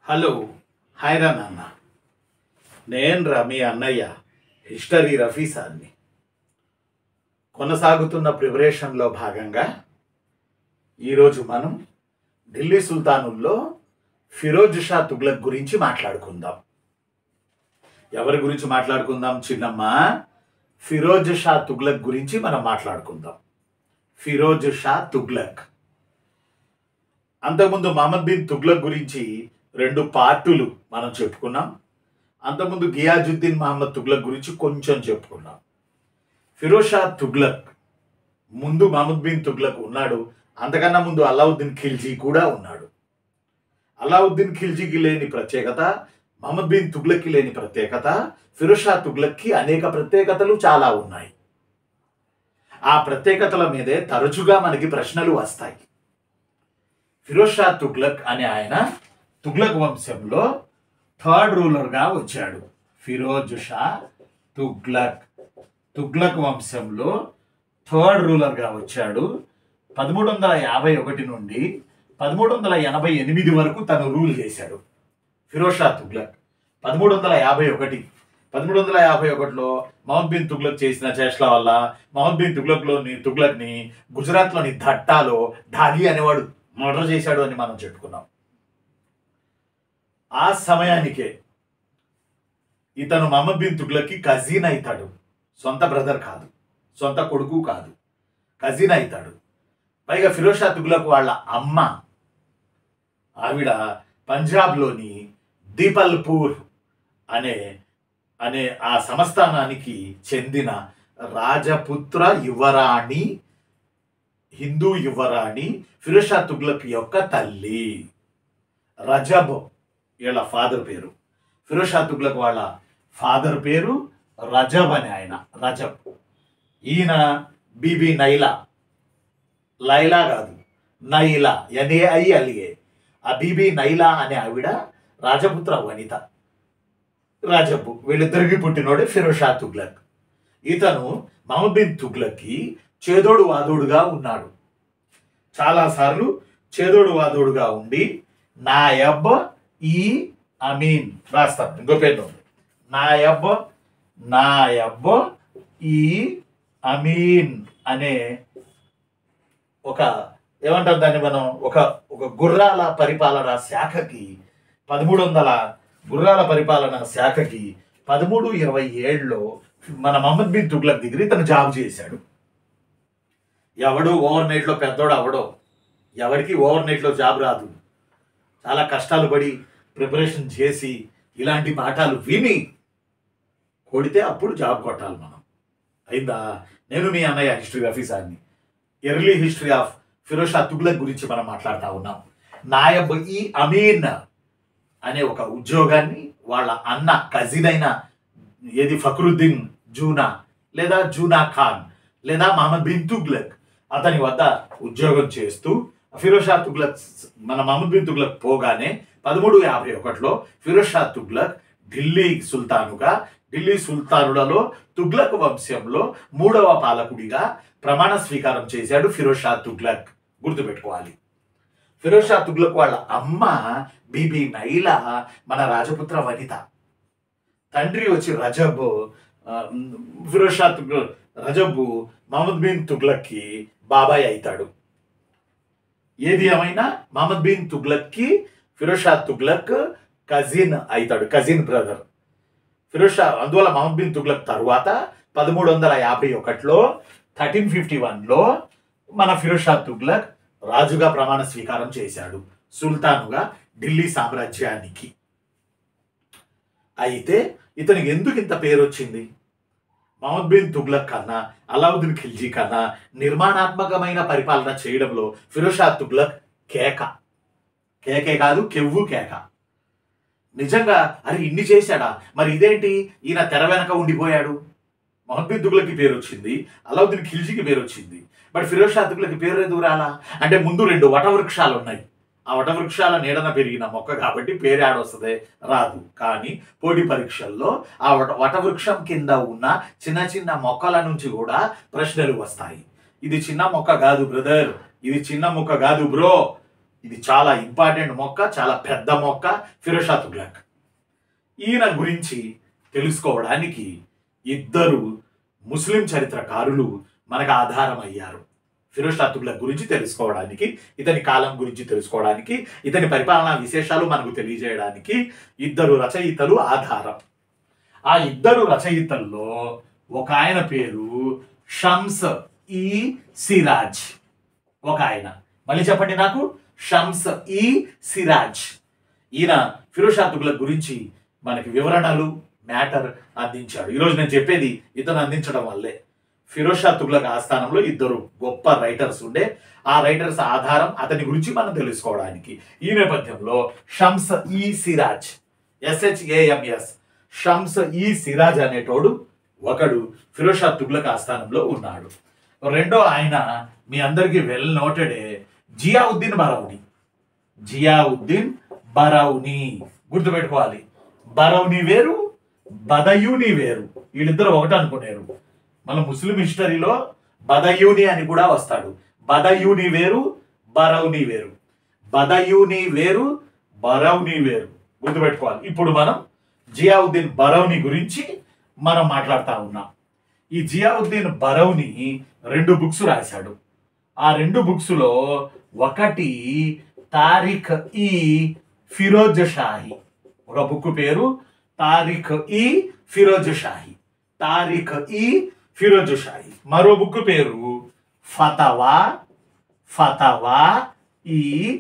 Hello hi రా నాన్న నేను రా మీ అన్నయ్య హిస్టరీ రఫీ సార్ని కొనసాగుతున్న ప్రిపరేషన్లో భాగంగా ఈరోజు మనం ఢిల్లీ సుల్తానుల్లో ఫిరోజ్ షా తుగ్లక్ గురించి మాట్లాడుకుందాం ఎవరి గురించి మాట్లాడుకుందాం చిన్నమ్మ ఫిరోజ్ షా తుగ్లక్ గురించి మనం మాట్లాడుకుందాం ఫిరోజ్ షా తుగ్లక్ అంతకుముందు మహమ్మద్ బిన్ తుగ్లక్ గురించి రెండు పార్టులు మనం చెప్పుకున్నాం అంతకుముందు గియాజుద్దీన్ మహమ్మద్ తుగ్లక్ గురించి కొంచెం చెప్పుకున్నాం ఫిరోజ్ షా తుగ్లక్ ముందు మహమ్మద్ బిన్ తుగ్లక్ ఉన్నాడు అంతకన్నా ముందు అలావుద్దీన్ ఖిల్జీ కూడా ఉన్నాడు అలావుద్దీన్ ఖిల్జీకి లేని ప్రత్యేకత మహమ్మద్ బిన్ తుగ్లక్కి లేని ప్రత్యేకత ఫిరోజ్ షా తుగ్లక్కి అనేక ప్రత్యేకతలు చాలా ఉన్నాయి ఆ ప్రత్యేకతల మీదే తరచుగా మనకి ప్రశ్నలు వస్తాయి ఫిరోజ్ షా తుగ్లక్ అనే ఆయన తుగ్లక్ వంశంలో థర్డ్ రూలర్గా వచ్చాడు ఫిరోజ్ షా తుగ్లక్ తుగ్లక్ వంశంలో థర్డ్ రూలర్గా వచ్చాడు పదమూడు వందల యాభై ఒకటి నుండి పదమూడు వందల ఎనభై ఎనిమిది వరకు తను రూల్ చేశాడు ఫిరోజ్ షా తుగ్లక్ పదమూడు వందల యాభై ఒకటి పదమూడు వందల యాభై ఒకటిలో మహమ్మద్ బిన్ తుగ్లక్ చేసిన చేష్టల వల్ల మహమ్మద్ బిన్ తుగ్లక్లోని తుగ్లక్ని గుజరాత్లోని ధట్టాలో ఢాగి అనేవాడు మర్డర్ చేశాడు అని మనం చెప్పుకున్నాం ఆ సమయానికే ఇతను మహమ్మద్ బిన్ తుగ్లక్కి కజీన్ అవుతాడు సొంత బ్రదర్ కాదు సొంత కొడుకు కాదు కజిన్ అవుతాడు పైగా ఫిరోజ్ షా తుగ్లక్ వాళ్ళ అమ్మ ఆవిడ పంజాబ్లోని దీపల్పూర్ అనే అనే ఆ సంస్థానానికి చెందిన రాజపుత్ర యువరాణి హిందూ యువరాణి ఫిరోజ్ షా తుగ్లక్ యొక్క తల్లి రజబ్ వీళ్ళ ఫాదర్ పేరు ఫిరోజ్ షా తుగ్లక్ వాళ్ళ ఫాదర్ పేరు రజబ్ అని ఆయన రజబ్ ఈయన బీబీ నైలా లైలా కాదు నైలా ఎన్ఏఐ అలిగే ఆ బీబీ నైలా అనే ఆవిడ రాజపుత్ర వనిత రాజబ్బు వీళ్ళిద్దరికి పుట్టినోడే ఫిరోజ్ షా తుగ్లక్ ఇతను మహమ్మద్ బిన్ తుగ్లక్కి చేదోడు వాదోడుగా ఉన్నాడు చాలాసార్లు చేదోడు వాదోడుగా ఉండి నాయబ్ ఈ అమీన్ రాస్తాను ఇంకో పేరు ఉంది నాయబ్ నాయబ్ ఈ అమీన్ అనే ఒక ఏమంటారు దాన్ని మనం ఒక ఒక గుర్రాల పరిపాలన శాఖకి పదమూడు వందల గుర్రాల పరిపాలన శాఖకి పదమూడు ఇరవై ఏడులో మన మహమ్మద్ బిన్ తుగ్లక్ దగ్గర ఇతను జాబ్ చేశాడు ఎవడు ఓవర్ నైట్లో పెద్దోడు అవడో ఎవరికి ఓవర్ నైట్లో జాబ్ రాదు చాలా కష్టాలు పడి ప్రిపరేషన్ చేసి ఇలాంటి పాఠాలు విని కొడితే అప్పుడు జాబ్ కొట్టాలి మనం అయిందా నేను మీ అన్నయ్య హిస్టరీ ఆఫీసర్ని early history of Firoz Shah Tughlaq గురించి మనం మాట్లాడుతూ ఉన్నాం నాయబ్ ఈ అమీన్ అనే ఒక ఉద్యోగాన్ని వాళ్ళ అన్న కజిన్ అయిన ఏది ఫక్రుద్దీన్ జూనా లేదా జూనా ఖాన్ లేదా మహమ్మద్ బిన్ తుగ్లక్ అతని వద్ద ఉద్యోగం చేస్తూ ఫిరోజ్ షా తుగ్లక్ మన మహమ్మద్ బిన్ తుగ్లక్ పోగానే పదమూడు యాభై ఒకటిలో ఫిరోజ్ షా తుగ్లక్ ఢిల్లీ సుల్తానుగా ఢిల్లీ సుల్తానులలో తుగ్లక్ వంశంలో మూడవ పాలకుడిగా ప్రమాణ స్వీకారం చేశాడు ఫిరోజ్ షా తుగ్లక్ గుర్తుపెట్టుకోవాలి ఫిరోజ్ షా తుగ్లక్ వాళ్ళ అమ్మ బీబీ నైలా మన రాజపుత్ర వనిత తండ్రి వచ్చి రజబ్ ఆ, ఫిరోజ్ షా తుగ్లక్ రజబ్ మహమ్మద్ బిన్ తుగ్లక్కి బాబాయ్ అవుతాడు ఏది ఏమైనా మహమ్మద్ బిన్ తుగ్లక్కి ఫిరోజ్ షా తుగ్లక్ కజిన్ అవుతాడు కజిన్ బ్రదర్ ఫిరోజ్ షా అందువల్ల మహమ్మద్ బిన్ తుగ్లక్ తరువాత పదమూడు వందల యాభై ఒకటిలో థర్టీన్ ఫిఫ్టీ వన్లో మన ఫిరోజ్ షా తుగ్లక్ రాజుగా ప్రమాణ స్వీకారం చేశాడు సుల్తానుగా ఢిల్లీ సామ్రాజ్యానికి అయితే ఇతనికి ఎందుకు ఇంత పేరు వచ్చింది మహమ్మద్ బిన్ తుగ్లక్ కన్నా అలావుద్దీన్ ఖిల్జీ కన్నా నిర్మాణాత్మకమైన పరిపాలన చేయడంలో ఫిరోజ్ షా తుగ్లక్ కేక కేకే కాదు కెవ్వు కేక నిజంగా అరే ఇన్ని చేశాడా మరి ఇదేంటి ఈయన తెర వెనక ఉండిపోయాడు మహమ్మద్ బిన్ తుగ్లక్కి పేరు వచ్చింది అలావుద్దీన్ ఖిల్జీకి పేరు వచ్చింది బట్ ఫిరోజ్ షా తుగ్లక్కి పేరు ఎందుకు రాలా అంటే ముందు రెండు వటవృక్షాలు ఉన్నాయి ఆ వటవృక్షాల నీడన పెరిగిన మొక్క కాబట్టి పేరు ఆడొస్తుంది రాదు కానీ పోటీ పరీక్షల్లో ఆ వట వటవృక్షం కింద ఉన్న చిన్న చిన్న మొక్కల నుంచి కూడా ప్రశ్నలు వస్తాయి ఇది చిన్న మొక్క కాదు బ్రదర్ ఇది చిన్న మొక్క కాదు బ్రో ఇది చాలా ఇంపార్టెంట్ మొక్క చాలా పెద్ద మొక్క ఫిరోజ్ షా తుగ్లక్ ఈయన గురించి తెలుసుకోవడానికి ఇద్దరు ముస్లిం చరిత్రకారులు మనకు ఆధారం అయ్యారు ఫిరోజ్ షా తుగ్లక్ గురించి తెలుసుకోవడానికి ఇతని కాలం గురించి తెలుసుకోవడానికి ఇతని పరిపాలనా విశేషాలు మనకు తెలియజేయడానికి ఇద్దరు రచయితలు ఆధారం ఆ ఇద్దరు రచయితల్లో ఒక ఆయన పేరు షమ్స్ ఈ సిరాజ్ ఒక ఆయన మళ్ళీ చెప్పండి నాకు షమ్స్ ఈ సిరాజ్ ఈయన ఫిరోజ్ షా తుగ్లక్ గురించి మనకి వివరణలు మ్యాటర్ అందించాడు ఈరోజు నేను చెప్పేది ఇతను అందించడం వల్లే ఫిరోజ్ షా తుగ్లక్ ఆస్థానంలో ఇద్దరు గొప్ప రైటర్స్ ఉండే ఆ రైటర్స్ ఆధారం అతని గురించి మనం తెలుసుకోవడానికి ఈ నేపథ్యంలో షమ్స్ ఈ సిరాజ్ ఎస్హెచ్ఏఎంఎస్ షమ్స్ ఈ సిరాజ్ అనేటోడు ఒకడు ఫిరోజ్ షా తుగ్లక్ ఆస్థానంలో ఉన్నాడు రెండో ఆయన మీ అందరికీ వెల్ నోటెడే జియావుద్దీన్ బరౌని జియావుద్దీన్ బరౌని గుర్తుపెట్టుకోవాలి బరౌని వేరు బదయూని వేరు వీళ్ళిద్దరు ఒకటి అనుకునేరు మన ముస్లిం హిస్టరీలో బదయూని అని కూడా వస్తాడు బదయూని వేరు బరౌని వేరు బదయూని వేరు బరౌని వేరు గుర్తుపెట్టుకోవాలి ఇప్పుడు మనం జియావుద్దీన్ బరౌని గురించి మనం మాట్లాడుతా ఉన్నాం ఈ జియావుద్దీన్ బరౌని రెండు బుక్స్ రాశాడు ఆ రెండు బుక్స్ లో ఒకటి తారిఖ్ ఈ ఫిరోజ్ షాహి ఒక బుక్ పేరు తారిఖ్ ఈ ఫిరోజ్ షాహి తారిఖ్ ఈ ఫిరోజ్ షాహి మరో బుక్ పేరు ఫతవా ఫతవా ఈ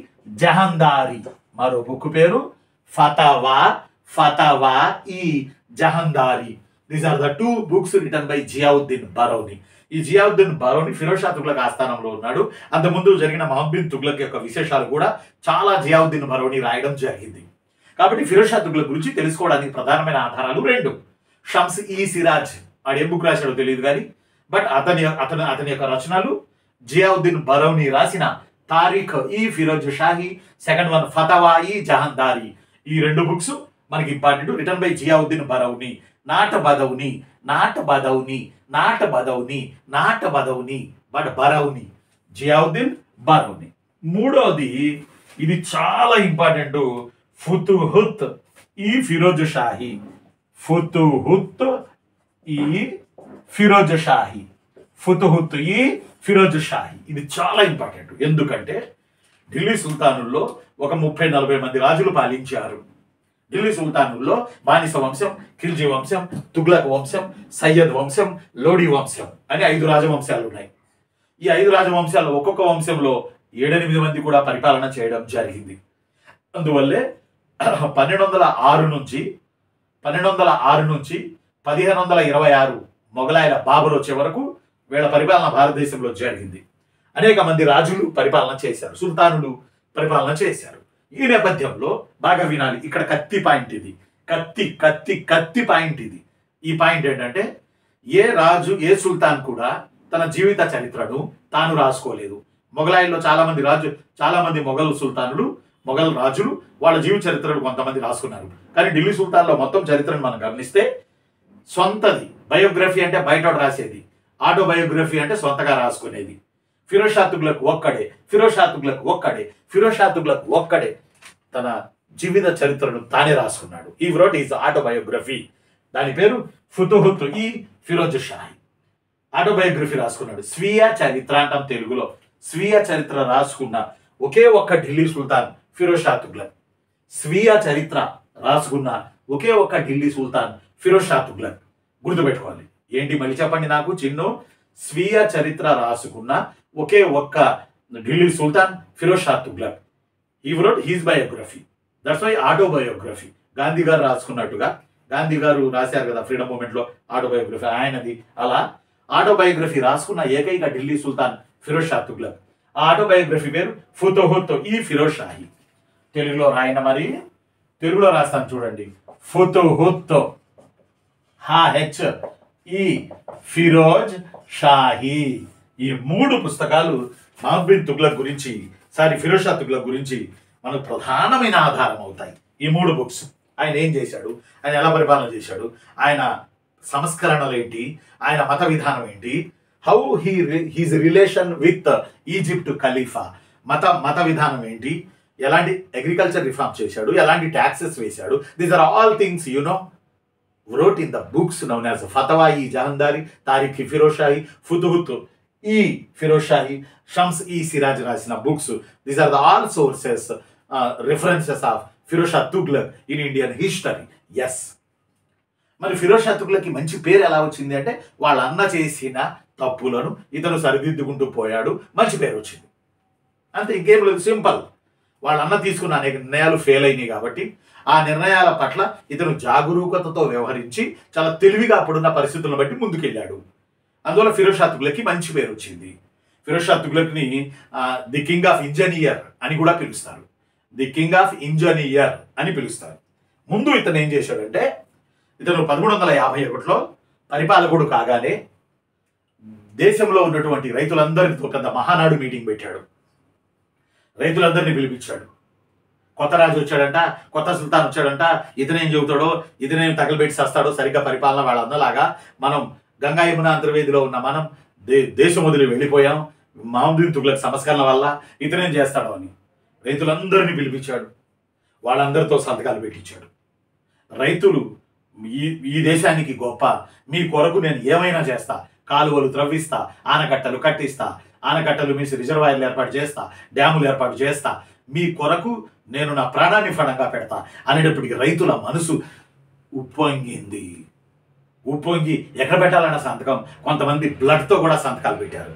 జహందారి మరో బుక్ పేరు ఫతవా ఫతవా ఈ Jahandari these are the two books written by Ziauddin Barani ఈ జియావుద్దీన్ బరౌని ఫిరోజ్ షా తుగ్లక్ ఆస్థానంలో ఉన్నాడు అంతకుముందు జరిగిన మహమ్మద్ బిన్ తుగ్లక్ యొక్క విశేషాలు కూడా చాలా జియావుద్దీన్ బరౌని రాయడం జరిగింది కాబట్టి ఫిరోజ్ షా తుగ్లక్ గురించి తెలుసుకోవడానికి ప్రధానమైన ఆధారాలు రెండు షమ్స్ ఈ సిరాజ్ ఆడు ఏ బుక్ రాశాడో తెలియదు కానీ బట్ అతని అతని అతని యొక్క రచనలు జియావుద్దీన్ బరౌని రాసిన తారీఖ్ ఈ ఫిరోజ్ షాహి సెకండ్ వన్ ఫతవా ఈ జహాందారి ఈ రెండు బుక్స్ మనకి important written by Ziauddin Barani not Badauni not Badauni not Badauni not Badauni but Barani Ziauddin Barani మూడోది ఇది చాలా ఇంపార్టెంట్ ఫుతుహుత్ ఈ ఫిరోజ్ షాహి ఫుతుహుత్ ఈ ఫిరోజ్ షాహి ఫుతుహుత్ ఈ ఫిరోజ్ షాహి ఇది చాలా ఇంపార్టెంట్ ఎందుకంటే ఢిల్లీ సుల్తానుల్లో ఒక ముప్పై నలభై మంది రాజులు పాలించారు ఢిల్లీ సుల్తానుల్లో బానిస వంశం ఖిల్జీ వంశం తుగ్లక్ వంశం సయ్యద్ వంశం లోడి వంశం అని ఐదు రాజవంశాలు ఉన్నాయి ఈ ఐదు రాజవంశాలు ఒక్కొక్క వంశంలో ఏడెనిమిది మంది కూడా పరిపాలన చేయడం జరిగింది అందువల్లే పన్నెండు వందల ఆరు నుంచి పన్నెండు వందల ఆరు నుంచి పదిహేను వందల ఇరవై ఆరు మొఘలాయల బాబర్ వచ్చే వరకు వీళ్ళ పరిపాలన భారతదేశంలో జరిగింది అనేక మంది రాజులు పరిపాలన చేశారు సుల్తానులు పరిపాలన చేశారు ఈ నేపథ్యంలో బాగా వినాలి ఇక్కడ కత్తి పాయింట్ ఇది కత్తి కత్తి కత్తి పాయింట్ ఇది ఈ పాయింట్ ఏంటంటే ఏ రాజు ఏ సుల్తాన్ కూడా తన జీవిత చరిత్రను తాను రాసుకోలేదు మొఘలాయిల్లో చాలా మంది రాజు చాలా మంది మొఘల్ సుల్తానులు మొఘల్ రాజులు వాళ్ళ జీవిత చరిత్రను కొంతమంది రాసుకున్నారు కానీ ఢిల్లీ సుల్తాన్లో మొత్తం చరిత్రను మనం గమనిస్తే సొంతది బయోగ్రఫీ అంటే బయట రాసేది ఆటోబయోగ్రఫీ అంటే సొంతగా రాసుకునేది ఫిరోజ్ షా తుగ్లక్ ఒక్కడే ఫిరోజ్ షా తుగ్లక్ ఒక్కడే ఫిరోజ్ షా తుగ్లక్ ఒక్కడే తన జీవిత చరిత్రను తానే రాసుకున్నాడు ఈ వ్రోట్ ఈజ్ ఆటోబయోగ్రఫీ దాని పేరు ఫుతుహుత్ ఈ ఫిరోజ్ షాహి ఆటోబయోగ్రఫీ రాసుకున్నాడు స్వీయ చరిత్ర అంటాం తెలుగులో స్వీయ చరిత్ర రాసుకున్న ఒకే ఒక్క ఢిల్లీ సుల్తాన్ ఫిరోజ్ షా తుగ్లక్ స్వీయ చరిత్ర రాసుకున్న ఒకే ఒక్క ఢిల్లీ సుల్తాన్ ఫిరోజ్ షా తుగ్లక్ గుర్తుపెట్టుకోవాలి ఏంటి మళ్ళీ చెప్పండి నాకు చిన్ను స్వీయ చరిత్ర రాసుకున్న ఒకే ఒక్క ఢిల్లీ సుల్తాన్ ఫిరోజ్ షా తుగ్లక్ ఈ wrote his biography that's why autobiography Gandhi గారు రాసుకున్నట్టుగా గాంధీ గారు రాశారు కదా ఫ్రీడమ్ మూమెంట్ లో ఆటోబయోగ్రఫీ ఆయనది అలా ఆటోబయోగ్రఫీ రాసుకున్న ఏకైక ఢిల్లీ సుల్తాన్ ఫిరోజ్ షా తుగ్లక్ ఆ ఆటోబయోగ్రఫీ పేరు ఫుతోహుత్ ఈ ఫిరోజ్ షాహి తెలుగులో రాయన మరి తెలుగులో రాస్తాను చూడండి ఫుతుహుత్ హా హెచ్ ఈ ఫిరోజ్ షాహి ఈ మూడు పుస్తకాలు మహబ్ బిన్ తుగ్లక్ గురించి సారీ ఫిరోజ్ షా తుగ్లక్ గురించి మనకు ప్రధానమైన ఆధారం అవుతాయి ఈ మూడు బుక్స్ ఆయన ఏం చేశాడు ఆయన ఎలా పరిపాలన చేశాడు ఆయన సంస్కరణలు ఏంటి ఆయన మత విధానం ఏంటి how he his relation with Egypt ఖలీఫా మత మత విధానం ఏంటి ఎలాంటి అగ్రికల్చర్ రిఫార్మ్ చేశాడు ఎలాంటి ట్యాక్సెస్ వేశాడు these are all things you know wrote in the books known as Fatwa e Jahandari, Tariq e Firoshahi, Futuhut e Firoshahi, Shams e Siraj రాసిన books. These are the all sources, uh, references of Firosha Tughlaq in Indian history. Yes. మరి ఫిరోజ్ షా తుగ్లక్కి మంచి పేరు ఎలా వచ్చింది అంటే వాళ్ళ అన్న చేసిన తప్పులను ఇతను సరిదిద్దుకుంటూ పోయాడు మంచి పేరు వచ్చింది అంతే ఇంకేం లేదు సింపుల్ వాళ్ళ అన్న తీసుకున్న అనేక నిర్ణయాలు ఫెయిల్ అయినాయి కాబట్టి ఆ నిర్ణయాల పట్ల ఇతను జాగరూకతతో వ్యవహరించి చాలా తెలివిగా అప్పుడున్న పరిస్థితులను బట్టి ముందుకెళ్ళాడు అందువల్ల ఫిరోజ్ షా తుగ్లక్కి మంచి పేరు వచ్చింది ఫిరోజ్ షా తుగ్లక్ని ది కింగ్ ఆఫ్ ఇంజనీయర్ అని కూడా పిలుస్తారు ది కింగ్ ఆఫ్ ఇంజనీయర్ అని పిలుస్తారు ముందు ఇతను ఏం చేశాడంటే ఇతను పదమూడు వందల యాభై ఒకటిలో పరిపాలకుడు కాగానే దేశంలో ఉన్నటువంటి రైతులందరితో పెద్ద మహానాడు మీటింగ్ పెట్టాడు రైతులందరినీ పిలిపించాడు కొత్త రాజు వచ్చాడంట కొత్త సుల్తాన్ వచ్చాడంట ఇతనేం చెబుతాడో ఇతనేం తగలబెట్టి చేస్తాడో సరిగ్గా పరిపాలన వాళ్ళ అన్నలాగా మనం గంగా యమున అంతర్వేదిలో ఉన్న మనం దే దేశం వదిలి వెళ్ళిపోయాం మహమ్మదీన్ తుగ్లక్ సంస్కరణ వల్ల ఇతనేం చేస్తాడో అని రైతులందరినీ పిలిపించాడు వాళ్ళందరితో సంతకాలు పెట్టించాడు రైతులు ఈ ఈ దేశానికి గొప్ప మీ కొరకు నేను ఏమైనా చేస్తా కాలువలు త్రవ్విస్తా ఆనకట్టలు కట్టిస్తా ఆనకట్టలు మీసి రిజర్వాయర్లు ఏర్పాటు చేస్తా డ్యాములు ఏర్పాటు చేస్తా మీ కొరకు నేను నా ప్రాణాన్ని ఫడంగా పెడతా అనేటప్పటికి రైతుల మనసు ఉప్పొంగింది ఉప్పొంగి ఎక్కడ పెట్టాలన్న సంతకం కొంతమంది బ్లడ్తో కూడా సంతకాలు పెట్టారు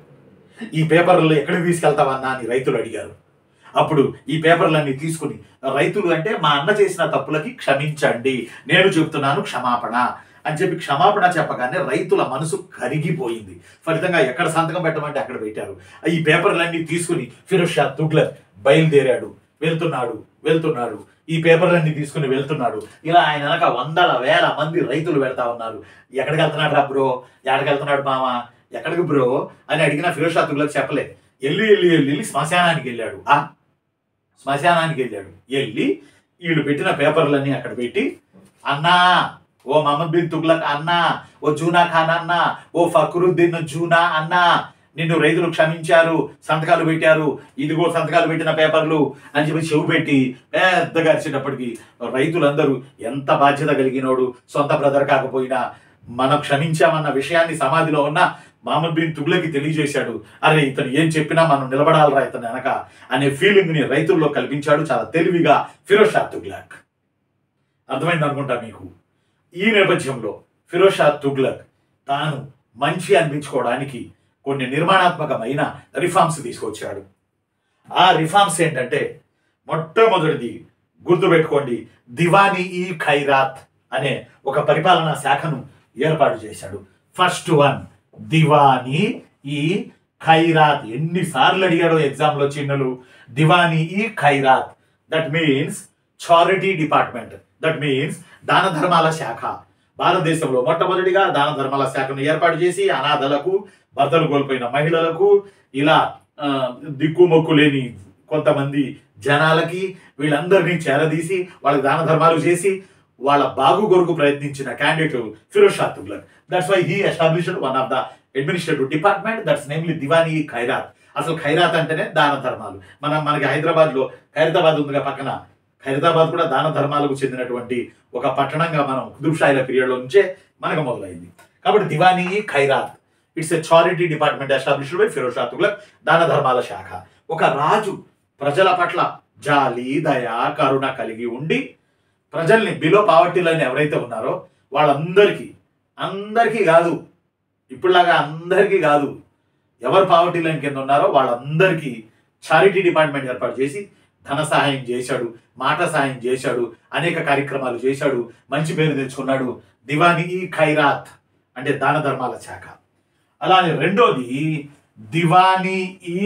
ఈ పేపర్లు ఎక్కడికి తీసుకెళ్తావన్నా అని రైతులు అడిగారు అప్పుడు ఈ పేపర్లన్నీ తీసుకుని రైతులు అంటే మా అన్న చేసిన తప్పులకి క్షమించండి నేను చెబుతున్నాను క్షమాపణ అని చెప్పి క్షమాపణ చెప్పగానే రైతుల మనసు కరిగిపోయింది ఫలితంగా ఎక్కడ సంతకం పెట్టమంటే అక్కడ పెట్టారు ఈ పేపర్లన్నీ తీసుకుని ఫిరోజ్ షా తుగ్లక్ బయలుదేరాడు వెళ్తున్నాడు వెళ్తున్నాడు ఈ పేపర్లన్నీ తీసుకుని వెళ్తున్నాడు ఇలా ఆయన వెనక వందల వేల మంది రైతులు వెళ్తా ఉన్నారు ఎక్కడికి వెళ్తున్నాడు రా బ్రో ఎక్కడికి వెళ్తున్నాడు మామ ఎక్కడికి బ్రో అని అడిగిన ఫిరోజ్ షా తుగ్లక్ చెప్పలే వెళ్ళి వెళ్ళి వెళ్ళి వెళ్ళి శ్మశానానికి వెళ్ళాడు ఆ శ్మశానానికి వెళ్ళాడు వెళ్ళి వీళ్ళు పెట్టిన పేపర్లన్నీ అక్కడ పెట్టి అన్నా ఓ మహమ్మద్ బిన్ తుగ్లక్ అన్నా ఓ జూనా ఖాన్ అన్నా ఓ ఫక్రుద్దీన్ జూనా అన్నా నిన్ను రైతులు క్షమించారు సంతకాలు పెట్టారు ఇదిగో సంతకాలు పెట్టిన పేపర్లు అని చెప్పి చెవు పెట్టి పెద్దగా అరిచేటప్పటికి రైతులందరూ ఎంత బాధ్యత కలిగినోడు సొంత బ్రదర్ కాకపోయినా మనం క్షమించామన్న విషయాన్ని సమాధిలో ఉన్న మహమ్మద్ బిన్ తుగ్లకి తెలియజేశాడు అరే ఇతను ఏం చెప్పినా మనం నిలబడాలరా ఇతను వెనక అనే ఫీలింగ్ ని రైతుల్లో కల్పించాడు చాలా తెలివిగా ఫిరోజ్ షా తుగ్లక్ అర్థమైంది అనుకుంటా మీకు ఈ నేపథ్యంలో ఫిరోజ్ షా తుగ్లక్ తాను మంచి అనిపించుకోవడానికి కొన్ని నిర్మాణాత్మకమైన రిఫార్మ్స్ తీసుకొచ్చాడు ఆ రిఫార్మ్స్ ఏంటంటే మొట్టమొదటిది గుర్తుపెట్టుకోండి దివానీ ఈ ఖైరాత్ అనే ఒక పరిపాలనా శాఖను ఏర్పాటు చేశాడు ఫస్ట్ వన్ దివానీ ఈ ఖైరాత్ ఎన్నిసార్లు అడిగాడో ఎగ్జామ్లో చిన్నలు దివానీ ఈ Khairat that means charity department that means దాన ధర్మాల శాఖ భారతదేశంలో మొట్టమొదటిగా దాన ధర్మాల శాఖను ఏర్పాటు చేసి అనాథలకు భర్తలు కోల్పోయిన మహిళలకు ఇలా ఆ, దిక్కుమొక్కు లేని కొంతమంది జనాలకి వీళ్ళందరినీ చేరదీసి వాళ్ళకి దాన ధర్మాలు చేసి వాళ్ళ బాగు కొరకు ప్రయత్నించిన candidate Firoz Shah Tughlaq that's why he established one of the administrative department that's namely Diwani Khairat అసలు ఖైరాత్ అంటేనే దాన ధర్మాలు మనం మనకి హైదరాబాద్ లో ఖైరతాబాద్ ఉందిగా పక్కన ఖైరతాబాద్ కూడా దాన ధర్మాలకు చెందినటువంటి ఒక పట్టణంగా మనం కుతుబ్ షాయిల పీరియడ్ లో నుంచే మనకు మొదలైంది కాబట్టి Diwani Khairat it's a charity department established by Firoz Shah Tughlaq దాన ధర్మాల శాఖ ఒక రాజు ప్రజల పట్ల జాలి దయ కరుణ కలిగి ఉండి ప్రజల్ని బిలో పావర్టీ లైన్ ఎవరైతే ఉన్నారో వాళ్ళందరికీ అందరికీ కాదు ఇప్పుడులాగా అందరికీ కాదు ఎవరు పావర్టీ లైన్ కింద ఉన్నారో వాళ్ళందరికీ చారిటీ డిపార్ట్మెంట్ ఏర్పాటు చేసి ధన సహాయం చేశాడు మాట సహాయం చేశాడు అనేక కార్యక్రమాలు చేశాడు మంచి పేరు తెచ్చుకున్నాడు దివానీ ఈ ఖైరాత్ అంటే దాన ధర్మాల శాఖ అలానే రెండోది దివానీ ఈ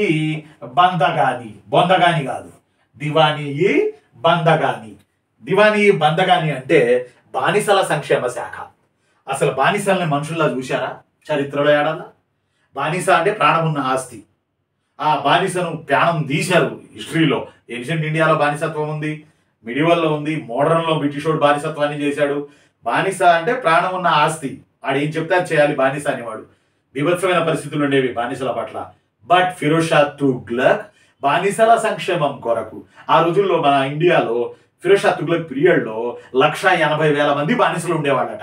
బందగాని బొందగాని కాదు దివానీ ఈ బందగాని దివానీ ఈ బందగాని అంటే బానిసల సంక్షేమ శాఖ అసలు బానిసల్ని మనుషుల్లా చూశారా చరిత్రలో ఏడన్నా బానిస అంటే ప్రాణం ఉన్న ఆస్తి ఆ బానిసను ప్రాణం తీశారు హిస్టరీలో ఏన్షియంట్ ఇండియాలో బానిసత్వం ఉంది మిడివల్లో ఉంది మోడర్న్లో బ్రిటిషోడు బానిసత్వాన్ని చేశాడు బానిస అంటే ప్రాణం ఉన్న ఆస్తి ఆడు ఏం చెప్తే అది చేయాలి బానిస అనేవాడు బీభత్సమైన పరిస్థితులు ఉండేవి బానిసల పట్ల బట్ ఫిరోజ్ షా తుగ్లక్ బానిసల సంక్షేమం కొరకు ఆ రోజుల్లో మన ఇండియాలో ఫిరోజ్ షా తుగ్లక్ పీరియడ్లో లక్ష ఎనభై వేల మంది బానిసలు ఉండేవాళ్ళట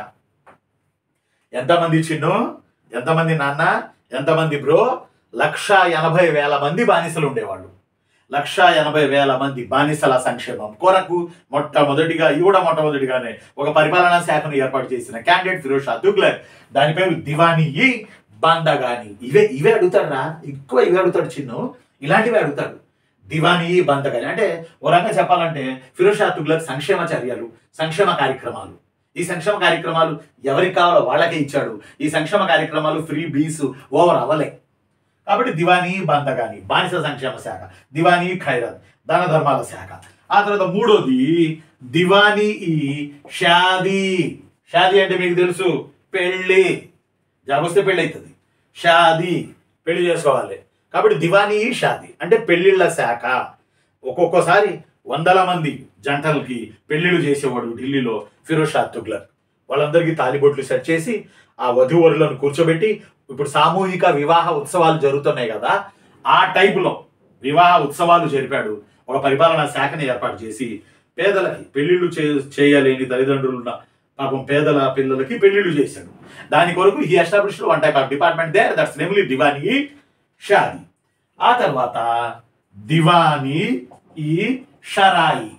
ఎంతమంది చిన్ను ఎంతమంది నాన్న ఎంతమంది బ్రో లక్ష ఎనభై వేల మంది బానిసలు ఉండేవాళ్ళు లక్ష ఎనభై వేల మంది బానిసల సంక్షేమం కొరకు మొట్టమొదటిగా ఈ కూడా మొట్టమొదటిగానే ఒక పరిపాలనా శాఖను ఏర్పాటు చేసిన క్యాండిడేట్ ఫిరోజ్ షా తుగ్లక్ దాని పేరు దివానీ ఈ బందగాని ఇవే ఇవే అడుగుతాడు రా ఎక్కువ ఇవే అడుగుతాడు చిన్ను ఇలాంటివి అడుగుతాడు దివానీ ఈ బందగాని అంటే ఓ రకంగా చెప్పాలంటే ఫిరోజ్ షా తుగ్లక్ సంక్షేమ చర్యలు సంక్షేమ కార్యక్రమాలు ఈ సంక్షేమ కార్యక్రమాలు ఎవరికి కావాలో వాళ్ళకే ఇచ్చాడు ఈ సంక్షేమ కార్యక్రమాలు ఫ్రీ బీస్ ఓవర్ అవ్వలే కాబట్టి దివానీ బందగాని బానిస సంక్షేమ శాఖ దివానీ ఖైరత్ దాన ధర్మాల శాఖ ఆ తర్వాత మూడోది దివానీ ఈ షాదీ షాదీ అంటే మీకు తెలుసు పెళ్ళి జాబ్ వస్తే పెళ్ళి అవుతుంది షాదీ పెళ్లి చేసుకోవాలి కాబట్టి దివానీ ఈ షాదీ అంటే పెళ్ళిళ్ళ శాఖ ఒక్కొక్కసారి వందల మంది జంటలకి పెళ్లిళ్ళు చేసేవాడు ఢిల్లీలో ఫిరోజ్ షా తుగ్లక్ వాళ్ళందరికీ తాలిబొట్లు సెట్ చేసి ఆ వధూవరులను కూర్చోబెట్టి ఇప్పుడు సామూహిక వివాహ ఉత్సవాలు జరుగుతున్నాయి కదా ఆ టైపులో వివాహ ఉత్సవాలు జరిపాడు ఒక పరిపాలనా శాఖని ఏర్పాటు చేసి పేదలకి పెళ్లిళ్ళు చే చేయలేని తల్లిదండ్రులు ఉన్న పాపం పేదల పిల్లలకి పెళ్లిళ్ళు చేశాడు దాని కొరకు ఈ establish one type of department there that's namely Diwani Shadi ఆ తర్వాత దివానీ ఈ షరాయి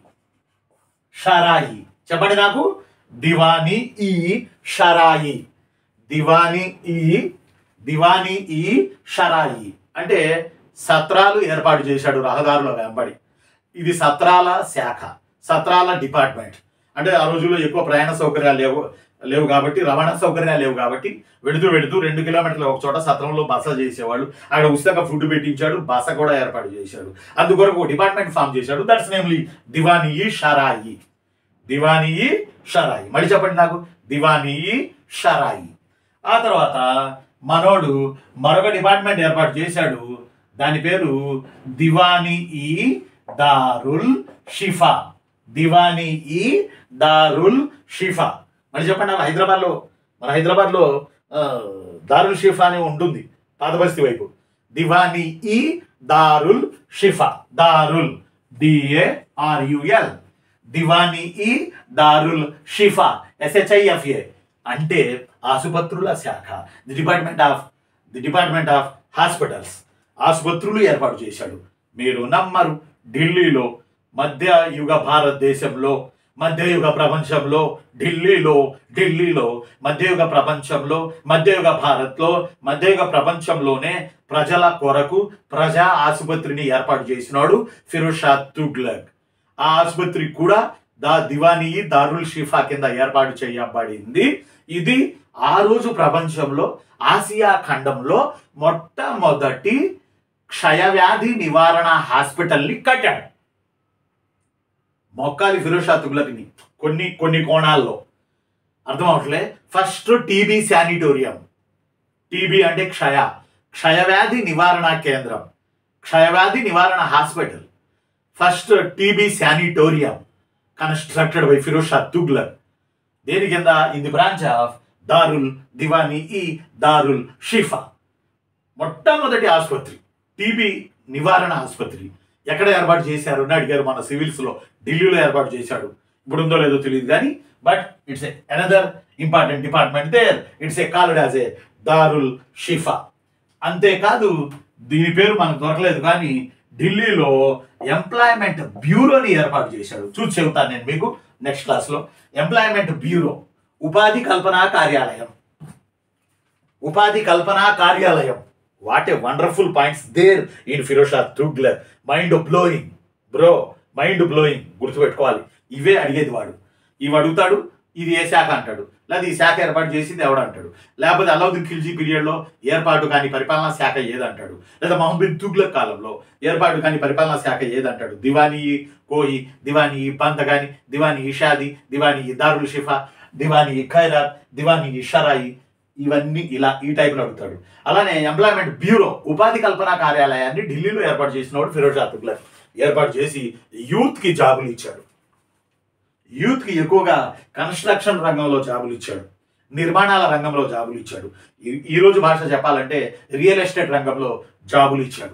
షరాయి చెప్పండి నాకు దివానీ ఈ షరాయి దివానీ ఈ దివానీ ఈ షరాయి అంటే సత్రాలు ఏర్పాటు చేశాడు రహదారుల వెంబడి ఇది సత్రాల శాఖ సత్రాల డిపార్ట్మెంట్ అంటే ఆ రోజుల్లో ఎక్కువ ప్రయాణ సౌకర్యాలు లేవు లేవు కాబట్టి రవాణా సౌకర్యాలు లేవు కాబట్టి వెడుతూ వెడుతూ రెండు కిలోమీటర్ల ఒక చోట సత్రంలో బస చేసేవాళ్ళు అక్కడ ఉచితంగా ఫుడ్ పెట్టించాడు బస కూడా ఏర్పాటు చేశాడు అందుకొరకు ఒక డిపార్ట్మెంట్ ఫామ్ చేశాడు దట్స్ నేమ్లీ దివానీ షరాయి దివానీ షరాయి మళ్ళీ చెప్పండి నాకు దివానీ షరాయి ఆ తర్వాత మనోడు మరొక డిపార్ట్మెంట్ ఏర్పాటు చేశాడు దాని పేరు దివానీ ఈ దారుల్ షిఫా దివానీ ఈ దారుల్ షిఫా మరి చెప్పండి నాకు హైదరాబాద్లో మన హైదరాబాద్లో ఆ, దారుల్ షిఫా అని ఉంటుంది పాత బస్తీ వైపు దివానీ ఈ దారుల్ షిఫా దారుల్ డిఏఆర్యుఎల్ దివానీ ఈ దారుల్ షిఫా ఎస్హెచ్ఐఎఫ్ఏ అంటే ఆసుపత్రుల శాఖ the department of the department of hospitals ఆసుపత్రులు ఏర్పాటు చేశాడు మీరు నమ్మరు ఢిల్లీలో మధ్యయుగ భారతదేశంలో మధ్యయుగ ప్రపంచంలో ఢిల్లీలో ఢిల్లీలో మధ్యయుగ ప్రపంచంలో మధ్యయుగ భారత్లో మధ్యయుగ ప్రపంచంలోనే ప్రజల కొరకు ప్రజా ఆసుపత్రిని ఏర్పాటు చేసినాడు ఫిరోజ్ షా తుగ్లక్ ఆ ఆసుపత్రి కూడా దా దివానీ దారుల్ షిఫా కింద ఏర్పాటు చేయబడింది ఇది ఆ రోజు ప్రపంచంలో ఆసియా ఖండంలో మొట్టమొదటి క్షయవ్యాధి నివారణ హాస్పిటల్ని కట్టాడు మొక్కాలి ఫిరోజ్ షా తుగ్లక్ని కొన్ని కొన్ని కోణాల్లో అర్థం అవట్లే ఫస్ట్ టీబీ శానిటోరియం టీబీ అంటే క్షయ క్షయవ్యాధి నివారణ కేంద్రం క్షయవ్యాధి నివారణ hospital first TB sanatorium constructed by Firoz Shah Tughlaq దేని కింద in the branch of Darul Diwani ఈ దారుల్ షిఫా మొట్టమొదటి ఆసుపత్రి టీబీ నివారణ ఆసుపత్రి ఎక్కడ ఏర్పాటు చేశారు అని అడిగారు మన సివిల్స్ లో ఢిల్లీలో ఏర్పాటు చేశాడు ఇప్పుడు ఉందో లేదో తెలియదు కానీ but it's a another important department there it's a called as a Darul Shifa అంతేకాదు దీని పేరు మనకు దొరకలేదు కానీ ఢిల్లీలో ఎంప్లాయ్మెంట్ బ్యూరోని ఏర్పాటు చేశాడు చూసి చెబుతాను నేను మీకు నెక్స్ట్ క్లాస్లో ఎంప్లాయ్మెంట్ బ్యూరో ఉపాధి కల్పనా కార్యాలయం ఉపాధి కల్పనా కార్యాలయం what a wonderful points there in Firozshah తుగ్లర్ mind blowing bro mind blowing గుర్తుపెట్టుకోవాలి ఇవే అడిగేది వాడు ఇవి అడుగుతాడు ఇది ఏ శాఖ అంటాడు లేదా ఈ శాఖ ఏర్పాటు చేసింది ఎవడు అంటాడు లేకపోతే అలావుద్దీన్ ఖిల్జీ పీరియడ్లో ఏర్పాటు కాని పరిపాలనా శాఖ ఏదంటాడు లేదా మహమ్మద్ బిన్ తుగ్లక్ కాలంలో ఏర్పాటు కాని పరిపాలనా శాఖ ఏదంటాడు దివానీ కోయి దివానీ బంద గాని దివానీ షాది దివానీ దారుల్ షిఫా దివానీ ఖైరాత్ దివానీ షరాయి ఇవన్నీ ఇలా ఈ టైప్లో అడుగుతాడు అలానే ఎంప్లాయ్మెంట్ బ్యూరో ఉపాధి కల్పన కార్యాలయాన్ని ఢిల్లీలో ఏర్పాటు చేసినవాడు ఫిరోజ్ షా తుగ్లక్ ఏర్పాటు చేసి యూత్కి జాబులు ఇచ్చాడు యూత్కి ఎక్కువగా కన్స్ట్రక్షన్ రంగంలో జాబులు ఇచ్చాడు నిర్మాణాల రంగంలో జాబులు ఇచ్చాడు ఈ- ఈ రోజు భాష చెప్పాలంటే రియల్ ఎస్టేట్ రంగంలో జాబులు ఇచ్చాడు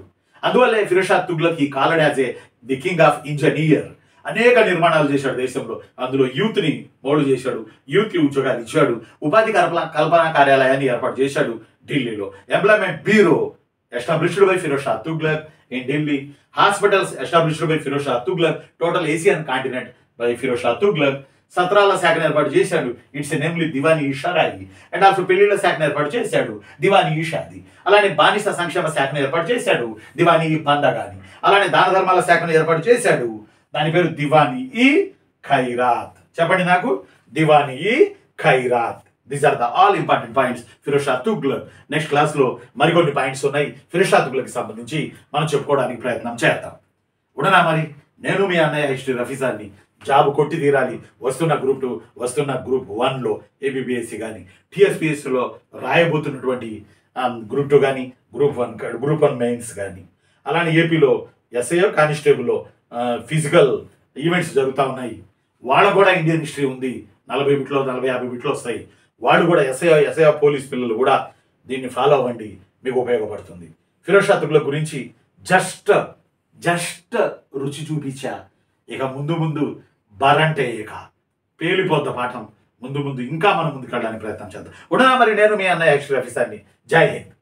అందువల్లే ఫిరోషా తుగ్లక్ ఈ called as a the king of engineer అనేక నిర్మాణాలు చేశాడు దేశంలో అందులో యూత్ ని మోడు చేశాడు యూత్ కి ఉద్యోగాలు ఇచ్చాడు ఉపాధి కల్పన కల్పనా కార్యాలయాన్ని ఏర్పాటు చేశాడు ఢిల్లీలో employment bureau established by Firoz Shah Tughlaq in Delhi hospitals established by Firoz Shah Tughlaq total Asian continent by Firoz Shah Tughlaq సత్రాల శాఖను ఏర్పాటు చేశాడు it's namely Diwani Isharai and also పెళ్లిళ్ళ శాఖను ఏర్పాటు చేశాడు దివాని ఈషాది అలానే బానిస సంక్షేమ శాఖను ఏర్పాటు చేశాడు దివాని బందగాని అలానే దాన ధర్మాల శాఖను ఏర్పాటు చేశాడు దాని పేరు దివాని ఈ ఖైరాత్ చెప్పండి నాకు దివాని ఈ Khairat these are the all important points Firoz Shah Tughlaq next class లో మరికొన్ని పాయింట్స్ ఉన్నాయి ఫిరోజ్ షా తుగ్లక్ సంబంధించి మనం చెప్పుకోవడానికి ప్రయత్నం చేద్దాం ఉండనా మరి నేను మీ అన్నయ్య హిస్టరీ రఫీజాన్ని జాబ్ కొట్టి తీరాలి వస్తున్న గ్రూప్ టూ వస్తున్న గ్రూప్ వన్లో ఏబిబిఎస్సి కానీ టీఎస్పిఎస్సిలో రాయబోతున్నటువంటి గ్రూప్ టూ కానీ group one group one mains కానీ అలానే ఏపీలో ఎస్ఐఓ కానిస్టేబుల్లో ఫిజికల్ ఈవెంట్స్ జరుగుతూ ఉన్నాయి వాళ్ళకు కూడా ఇండియన్ హిస్టరీ ఉంది నలభై బిట్లో నలభై యాభై బిట్లు వస్తాయి వాళ్ళు కూడా ఎస్ఐ ఎస్ఐ పోలీస్ పిల్లలు కూడా దీన్ని ఫాలో అవ్వండి మీకు ఉపయోగపడుతుంది ఫిరోజ్ షా తుగ్లక్ గురించి జస్ట్ జస్ట్ రుచి చూపించా ఇక ముందు ముందు బరంటే ఇక పేలిపోద్ద పాఠం ముందు ముందు ఇంకా మనం ముందుకు వెళ్ళడానికి ప్రయత్నం చేద్దాం ఉండనా మరి నేను మీ అన్నయ్య యాక్చువల్ ఆఫీసర్ని జై హింద్